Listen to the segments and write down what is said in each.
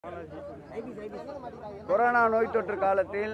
corona நோய் தொற்று காலத்தில்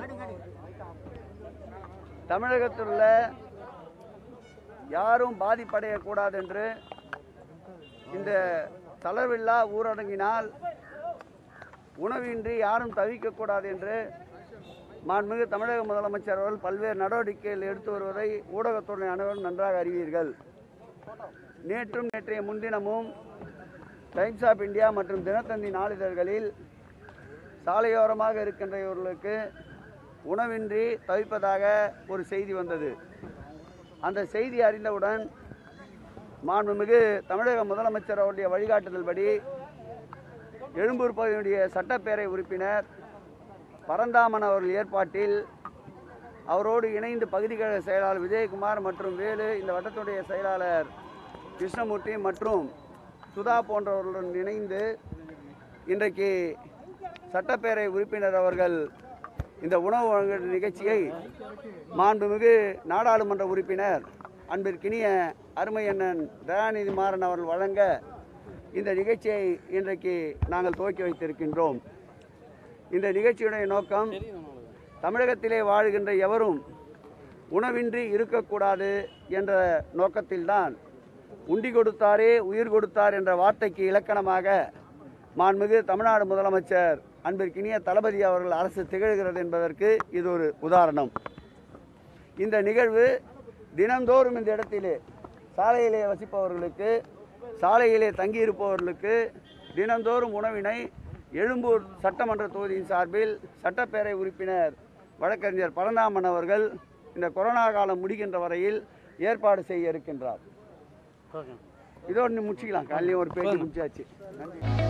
தமிழகத்தில் உள்ள யாரும் பாதிப்படையக்கூடாது என்று இந்த தளர்வில்லா ஊரடங்கினால் உணவின்றி யாரும் தவிக்கக்கூடாது என்று மாண்புமிகு தமிழக முதலமைச்சர் அவர்கள் பல்வேறு நடவடிக்கைகள் எடுத்து வருவதை ஊடகத்துறை அனைவரும் நன்றாக அறிவீர்கள் நேற்றும் நேற்றைய முன்தினமும் டைம்ஸ் ஆஃப் இந்தியா மற்றும் தினத்தந்தி நாளிதழ்களில் சாலையோரமாக இருக்கின்றவர்களுக்கு உணவின்றி தவிப்பதாக ஒரு செய்தி வந்தது அந்த செய்தி அறிந்தவுடன் மாண்புமிகு தமிழக முதலமைச்சர் அவருடைய வழிகாட்டுதல்படி எழும்பூர் பகுதியுடைய சட்டப்பேரவை உறுப்பினர் பரந்தாமன் அவர்கள் ஏற்பாட்டில் அவரோடு இணைந்து பகுதி கழக செயலாளர் விஜயகுமார் மற்றும் வேலு இந்த வட்டத்துடைய செயலாளர் கிருஷ்ணமூர்த்தி மற்றும் சுதா போன்றவர்களுடன் இணைந்து இன்றைக்கு சட்டப்பேரவை உறுப்பினர் அவர்கள் இந்த உணவு வழங்கும் நிகழ்ச்சியை மாண்புமிகு நாடாளுமன்ற உறுப்பினர் அன்பிற்கினிய அருமை அண்ணன் தயாநிதி மாறன் அவர்கள் வழங்க இந்த நிகழ்ச்சியை இன்றைக்கு நாங்கள் துவக்கி வைத்திருக்கின்றோம் இந்த நிகழ்ச்சியுடைய நோக்கம் தமிழகத்திலே வாழுகின்ற எவரும் உணவின்றி இருக்கக்கூடாது என்ற நோக்கத்தில்தான் உண்டி கொடுத்தாரே உயிர் கொடுத்தார் என்ற வார்த்தைக்கு இலக்கணமாக மாண்புமிகு தமிழ்நாடு முதலமைச்சர் அன்பிற்கினிய தளபதி அவர்கள் அரசு திகழ்கிறது என்பதற்கு இது ஒரு உதாரணம் இந்த நிகழ்வு தினந்தோறும் இந்த இடத்திலே சாலையிலே வசிப்பவர்களுக்கு சாலையிலே தங்கியிருப்பவர்களுக்கு தினந்தோறும் உணவினை எழும்பூர் சட்டமன்ற தொகுதியின் சார்பில் சட்டப்பேரவை உறுப்பினர் வழக்கறிஞர் பரந்தாமன் அவர்கள் இந்த கொரோனா காலம் முடிகின்ற வரையில் ஏற்பாடு செய்ய இருக்கின்றார் இதோடு முடிச்சுக்கலாம் காலையிலேயும் ஒரு பேச்சு முடிச்சாச்சு நன்றி